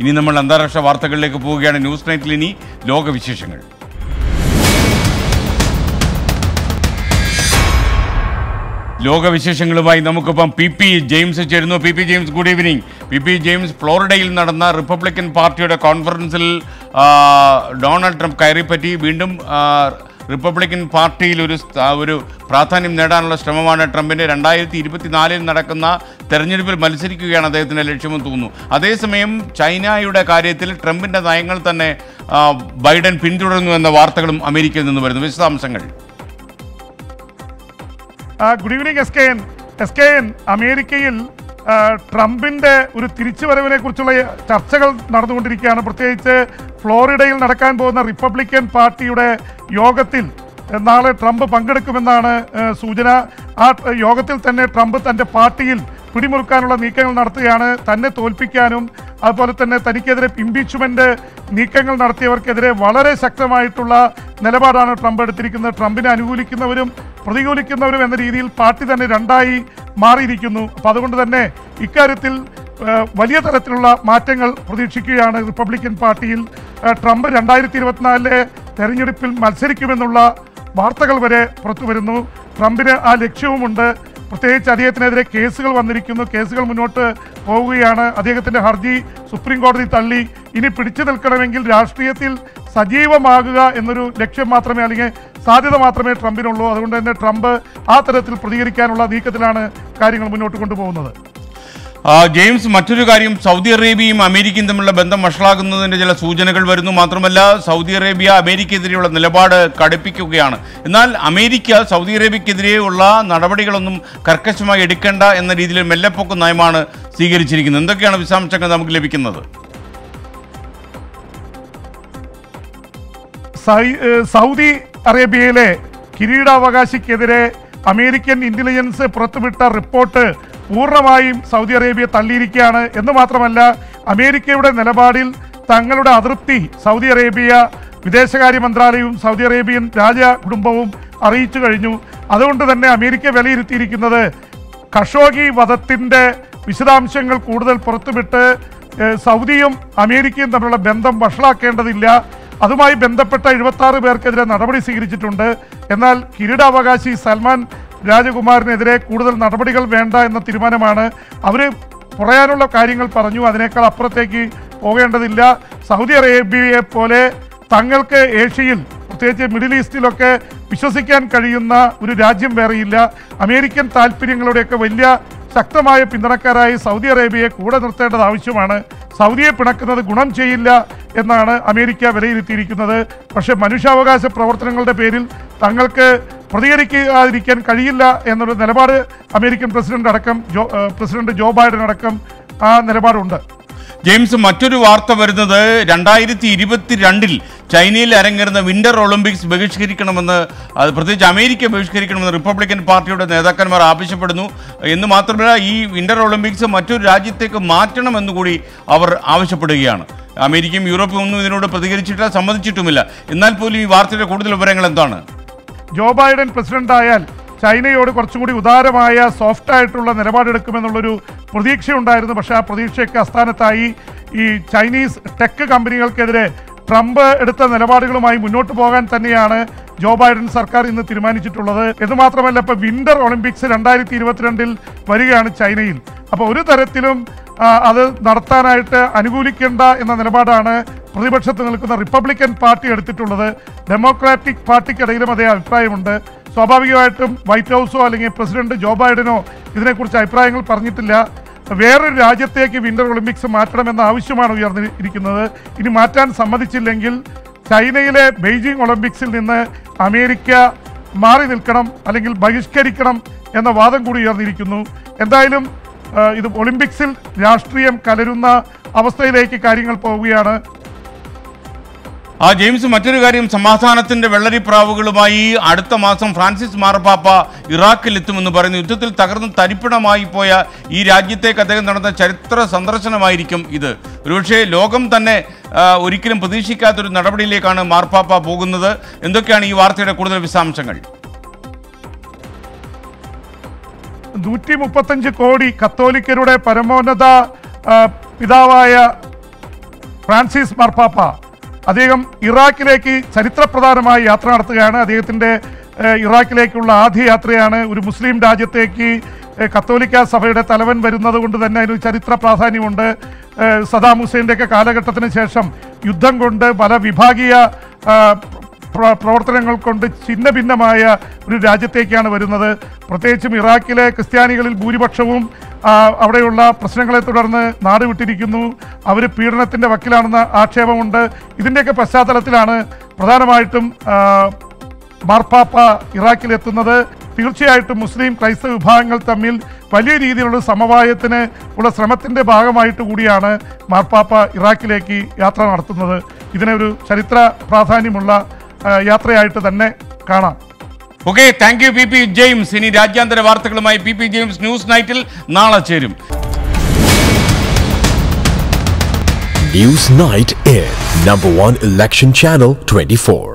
ഇനി നമ്മൾ അന്താരാഷ്ട്ര വാർത്തകളിലേക്ക് പോവുകയാണ് ന്യൂസ് നൈറ്റിൽ ഇനി ലോകവിശേഷങ്ങൾ ലോകവിശേഷങ്ങളുമായി നമുക്കിപ്പം പി പി ജെയിംസ് ചേരുന്നു P P James good evening P P James ഫ്ലോറിഡയിൽ നടന്ന റിപ്പബ്ലിക്കൻ പാർട്ടിയുടെ കോൺഫറൻസിൽ ആ, ഡൊണാൾഡ് ട്രംപ് കയറിപ്പറ്റി വീണ്ടും ആ, റിപ്പബ്ലിക്കൻ പാർട്ടിയിൽ ഒരു സ്ഥാ- ഒരു പ്രാധാന്യം നേടാനുള്ള ശ്രമമാണ് ട്രംപിൻ്റെ രണ്ടായിരത്തി ഇരുപത്തിനാലിൽ നടക്കുന്ന തെരഞ്ഞെടുപ്പിൽ മത്സരിക്കുകയാണ് അദ്ദേഹത്തിൻ്റെ ലക്ഷ്യമെന്ന് തോന്നുന്നു അതേസമയം ചൈനയുടെ കാര്യത്തിൽ ട്രംപിൻ്റെ നയങ്ങൾ തന്നെ ആ, ബൈഡൻ പിന്തുടരുന്നു എന്ന വാർത്തകളും അമേരിക്കയിൽ നിന്ന് വരുന്നു വിശദാംശങ്ങൾ ആ, good evening S K N S K N അമേരിക്കയിൽ ആ, ട്രംപിന്റെ ഒരു തിരിച്ചുവരവിനെ കുറിച്ചുള്ള ചർച്ചകൾ നടന്നുകൊണ്ടിരിക്കുകയാണ് പ്രത്യേകിച്ച് ഫ്ലോറിഡയിൽ നടക്കാൻ പോകുന്ന റിപ്പബ്ലിക്കൻ പാർട്ടിയുടെ യോഗത്തിൽ ആ, നാളെ ട്രംപ് പങ്കെടുക്കുമെന്നാണ് ആ, സൂചന ആ ആ, യോഗത്തിൽ തന്നെ ട്രംപ് തന്റെ പാർട്ടിയിൽ പിടിമുറുക്കാനുള്ള നീക്കങ്ങൾ നടത്തുകയാണ് തന്നെ തോൽപ്പിക്കാനും അതുപോലെ തന്നെ തനിക്കെതിരെ ഇംപീച്ച്മെന്റ് നീക്കങ്ങൾ നടത്തിയവർക്കെതിരെ വളരെ ശക്തമായിട്ടുള്ള നിലപാടാണ് ട്രംപ് എടുത്തിരിക്കുന്നത് ട്രംപിനെ അനുകൂലിക്കുന്നവരും പ്രതികൂലിക്കുന്നവരും എന്ന രീതിയിൽ പാർട്ടി തന്നെ രണ്ടായി മാറിയിരിക്കുന്നു അപ്പം അതുകൊണ്ട് തന്നെ ഇക്കാര്യത്തിൽ ഏഹ്, വലിയ തരത്തിലുള്ള മാറ്റങ്ങൾ പ്രതീക്ഷിക്കുകയാണ് റിപ്പബ്ലിക്കൻ പാർട്ടിയിൽ ഏഹ്, ട്രംപ് രണ്ടായിരത്തി ഇരുപത്തിനാലിലെ തെരഞ്ഞെടുപ്പിൽ മത്സരിക്കുമെന്നുള്ള വാർത്തകൾ വരെ പുറത്തു വരുന്നു ട്രംപിന് ആ ലക്ഷ്യവുമുണ്ട് പ്രത്യേകിച്ച് അദ്ദേഹത്തിനെതിരെ കേസുകൾ വന്നിരിക്കുന്നു കേസുകൾ മുന്നോട്ട് പോവുകയാണ് അദ്ദേഹത്തിന്റെ ഹർജി സുപ്രീം കോടതി തള്ളി ഇനി പിടിച്ചു നിൽക്കണമെങ്കിൽ രാഷ്ട്രീയത്തിൽ സജീവമാകുക എന്നൊരു ലക്ഷ്യം മാത്രമേ അല്ലെങ്കിൽ സാധ്യത മാത്രമേ ട്രംപിനുള്ളൂ അതുകൊണ്ട് തന്നെ ട്രംപ് ആ തരത്തിൽ പ്രതികരിക്കാനുള്ള നീക്കത്തിലാണ് കാര്യങ്ങൾ മുന്നോട്ട് കൊണ്ടുപോകുന്നത് ആ, ജെയിംസ് മറ്റൊരു കാര്യം സൗദി അറേബ്യയും അമേരിക്കയും തമ്മിലുള്ള ബന്ധം വഷളാകുന്നതിന്റെ ചില സൂചനകൾ വരുന്നു മാത്രമല്ല സൗദി അറേബ്യ അമേരിക്കയെതിരെയുള്ള നിലപാട് കടുപ്പിക്കുകയാണ് എന്നാൽ അമേരിക്ക സൗദി അറേബ്യക്കെതിരെയുള്ള നടപടികളൊന്നും കർക്കശമായി എടുക്കേണ്ട എന്ന രീതിയിൽ മെല്ലെപ്പൊക്ക് നയമാണ് സ്വീകരിച്ചിരിക്കുന്നത് എന്തൊക്കെയാണ് വിശദാംശങ്ങൾ നമുക്ക് ലഭിക്കുന്നത് സൈ- ഏഹ് സൗദി അറേബ്യയിലെ കിരീടാവകാശിക്കെതിരെ അമേരിക്കൻ ഇന്റലിജൻസ് പുറത്തുവിട്ട റിപ്പോർട്ട് പൂർണ്ണമായും സൗദി അറേബ്യ തള്ളിയിരിക്കുകയാണ് എന്ന് മാത്രമല്ല അമേരിക്കയുടെ നിലപാടിൽ തങ്ങളുടെ അതൃപ്തി സൗദി അറേബ്യ വിദേശകാര്യ മന്ത്രാലയവും സൗദി അറേബ്യൻ രാജ കുടുംബവും അറിയിച്ചു കഴിഞ്ഞു അതുകൊണ്ട് തന്നെ അമേരിക്ക വിലയിരുത്തിയിരിക്കുന്നത് ഖഷോഗി വധത്തിന്റെ വിശദാംശങ്ങൾ കൂടുതൽ പുറത്തുവിട്ട് ഏഹ്, സൗദിയും അമേരിക്കയും തമ്മിലുള്ള ബന്ധം വഷളാക്കേണ്ടതില്ല അതുമായി ബന്ധപ്പെട്ട എഴുപത്തി ആറ് പേർക്കെതിരെ നടപടി സ്വീകരിച്ചിട്ടുണ്ട് എന്നാൽ കിരീടാവകാശി സൽമാൻ രാജകുമാറിനെതിരെ കൂടുതൽ നടപടികൾ വേണ്ട എന്ന തീരുമാനമാണ് അവർ പറയാനുള്ള കാര്യങ്ങൾ പറഞ്ഞു അതിനേക്കാൾ അപ്പുറത്തേക്ക് പോകേണ്ടതില്ല സൗദി അറേബ്യയെ പോലെ തങ്ങൾക്ക് ഏഷ്യയിൽ പ്രത്യേകിച്ച് മിഡിൽ ഈസ്റ്റിലൊക്കെ വിശ്വസിക്കാൻ കഴിയുന്ന ഒരു രാജ്യം വേറെയില്ല അമേരിക്കൻ താല്പര്യങ്ങളുടെയൊക്കെ വലിയ ശക്തമായ പിന്തുണക്കാരായി സൗദി അറേബ്യയെ കൂടെ നിർത്തേണ്ടത് ആവശ്യമാണ് സൗദിയെ പിണക്കുന്നത് ഗുണം ചെയ്യില്ല എന്നാണ് അമേരിക്ക വിലയിരുത്തിയിരിക്കുന്നത് പക്ഷേ മനുഷ്യാവകാശ പ്രവർത്തനങ്ങളുടെ പേരിൽ തങ്ങൾക്ക് പ്രതികരിക്കാതിരിക്കാൻ കഴിയില്ല എന്നൊരു നിലപാട് അമേരിക്കൻ പ്രസിഡന്റ് അടക്കം ജോ ഏഹ് പ്രസിഡന്റ് ജോ ബൈഡൻ അടക്കം ആ നിലപാടുണ്ട് ജെയിംസ് മറ്റൊരു വാർത്ത വരുന്നത് രണ്ടായിരത്തി ഇരുപത്തിരണ്ടിൽ ചൈനയിൽ അരങ്ങേറുന്ന വിന്റർ ഒളിമ്പിക്സ് ബഹിഷ്കരിക്കണമെന്ന് അത് പ്രത്യേകിച്ച് അമേരിക്ക ബഹിഷ്കരിക്കണമെന്ന് റിപ്പബ്ലിക്കൻ പാർട്ടിയുടെ നേതാക്കന്മാർ ആവശ്യപ്പെടുന്നു എന്ന് മാത്രമല്ല ഈ വിന്റർ ഒളിമ്പിക്സ് മറ്റൊരു രാജ്യത്തേക്ക് മാറ്റണമെന്ന് കൂടി അവർ ആവശ്യപ്പെടുകയാണ് അമേരിക്കയും യൂറോപ്പും ഒന്നും ഇതിനോട് പ്രതികരിച്ചിട്ടില്ല സമ്മതിച്ചിട്ടുമില്ല എന്നാൽ പോലും ഈ വാർത്തയുടെ കൂടുതൽ വിവരങ്ങൾ എന്താണ് ജോ ബൈഡൻ പ്രസിഡന്റായാൽ ചൈനയോട് കുറച്ചുകൂടി ഉദാരമായ സോഫ്റ്റ് ആയിട്ടുള്ള നിലപാടെടുക്കുമെന്നുള്ളൊരു പ്രതീക്ഷയുണ്ടായിരുന്നു പക്ഷേ ആ പ്രതീക്ഷയ്ക്ക് അസ്ഥാനത്തായി ഈ ചൈനീസ് ടെക് കമ്പനികൾക്കെതിരെ ട്രംപ് എടുത്ത നിലപാടുകളുമായി മുന്നോട്ട് പോകാൻ തന്നെയാണ് ജോ ബൈഡൻ സർക്കാർ ഇന്ന് തീരുമാനിച്ചിട്ടുള്ളത് എന്ന് മാത്രമല്ല ഇപ്പോൾ വിന്റർ ഒളിമ്പിക്സ് രണ്ടായിരത്തി ഇരുപത്തിരണ്ടിൽ വരികയാണ് ചൈനയിൽ അപ്പോൾ ഒരു തരത്തിലും ആ, അത് നടത്താനായിട്ട് അനുകൂലിക്കേണ്ട എന്ന നിലപാടാണ് പ്രതിപക്ഷത്ത് നിൽക്കുന്ന റിപ്പബ്ലിക്കൻ പാർട്ടി എടുത്തിട്ടുള്ളത് ഡെമോക്രാറ്റിക് പാർട്ടിക്കിടയിലും അതേ അഭിപ്രായമുണ്ട് സ്വാഭാവികമായിട്ടും വൈറ്റ് ഹൗസോ അല്ലെങ്കിൽ പ്രസിഡന്റ് ജോ ബൈഡനോ ഇതിനെക്കുറിച്ച് അഭിപ്രായങ്ങൾ പറഞ്ഞിട്ടില്ല വേറൊരു രാജ്യത്തേക്ക് വിന്റർ ഒളിമ്പിക്സ് മാറ്റണമെന്ന ആവശ്യമാണ് ഉയർന്നിരിക്കുന്നത് ഇനി മാറ്റാൻ സമ്മതിച്ചില്ലെങ്കിൽ ചൈനയിലെ ബെയ്ജിംഗ് ഒളിമ്പിക്സിൽ നിന്ന് അമേരിക്ക മാറി നിൽക്കണം അല്ലെങ്കിൽ ബഹിഷ്കരിക്കണം എന്ന വാദം കൂടി ഉയർന്നിരിക്കുന്നു എന്തായാലും ആ, ഇത് ഒളിമ്പിക്സിൽ രാഷ്ട്രീയം കലരുന്ന അവസ്ഥയിലേക്ക് കാര്യങ്ങൾ പോവുകയാണ് ആ ജെയിംസ് മറ്റൊരു കാര്യം സമാധാനത്തിന്റെ വെള്ളരിപ്രാവുകളുമായി അടുത്ത മാസം ഫ്രാൻസിസ് മാർപ്പാപ്പ ഇറാഖിൽ എത്തുമെന്ന് പറയുന്നു യുദ്ധത്തിൽ തകർന്ന് തരിപ്പണമായി പോയ ഈ രാജ്യത്തേക്ക് അദ്ദേഹം നടന്ന ചരിത്ര സന്ദർശനമായിരിക്കും ഇത് ഒരുപക്ഷെ ലോകം തന്നെ ആ, ഒരിക്കലും പ്രതീക്ഷിക്കാത്തൊരു നടപടിയിലേക്കാണ് മാർപ്പാപ്പ പോകുന്നത് എന്തൊക്കെയാണ് ഈ വാർത്തയുടെ കൂടുതൽ വിശദാംശങ്ങൾ നൂറ്റി മുപ്പത്തഞ്ച് കോടി കത്തോലിക്കരുടെ പരമോന്നത ആ, പിതാവായ ഫ്രാൻസിസ് മാർപ്പാപ്പ അദ്ദേഹം ഇറാഖിലേക്ക് ചരിത്രപ്രധാനമായ യാത്ര നടത്തുകയാണ് അദ്ദേഹത്തിൻ്റെ ഏഹ്, ഇറാഖിലേക്കുള്ള ആദ്യ യാത്രയാണ് ഒരു മുസ്ലിം രാജ്യത്തേക്ക് ഏഹ്, കത്തോലിക്ക സഭയുടെ തലവൻ വരുന്നത് കൊണ്ട് തന്നെ അതിന് ചരിത്ര പ്രാധാന്യമുണ്ട് ഏഹ്, സദാം ഹുസൈൻ്റെ ഒക്കെ കാലഘട്ടത്തിന് ശേഷം യുദ്ധം കൊണ്ട് പല വിഭാഗീയ ആ, പ്ര- പ്രവർത്തനങ്ങൾ കൊണ്ട് ഛിന്ന ഭിന്നമായ ഒരു രാജ്യത്തേക്കാണ് വരുന്നത് പ്രത്യേകിച്ചും ഇറാഖിലെ ക്രിസ്ത്യാനികളിൽ ഭൂരിപക്ഷവും ആ, അവിടെയുള്ള പ്രശ്നങ്ങളെ തുടർന്ന് നാട് വിട്ടിരിക്കുന്നു അവർ പീഡനത്തിൻ്റെ വക്കിലാണെന്ന ആക്ഷേപമുണ്ട് ഇതിൻ്റെയൊക്കെ പശ്ചാത്തലത്തിലാണ് പ്രധാനമായിട്ടും ആ, മാർപ്പാപ്പ ഇറാഖിലെത്തുന്നത് തീർച്ചയായിട്ടും മുസ്ലിം ക്രൈസ്തവ വിഭാഗങ്ങൾ തമ്മിൽ വലിയ രീതിയിലുള്ള സമവായത്തിന് ഉള്ള ശ്രമത്തിൻ്റെ ഭാഗമായിട്ട് കൂടിയാണ് മാർപ്പാപ്പ ഇറാഖിലേക്ക് യാത്ര നടത്തുന്നത് ഇതിനെ ഒരു ചരിത്ര പ്രാധാന്യമുള്ള ആ, യാത്രയായിട്ട് തന്നെ കാണാം okay thank you P P James ഇനി രാജ്യാന്തര വാർത്തകളുമായി പി പി ജെയിംസ് ന്യൂസ് നൈറ്റിൽ നാളെ ചേരും News Night Air, number one election channel 24.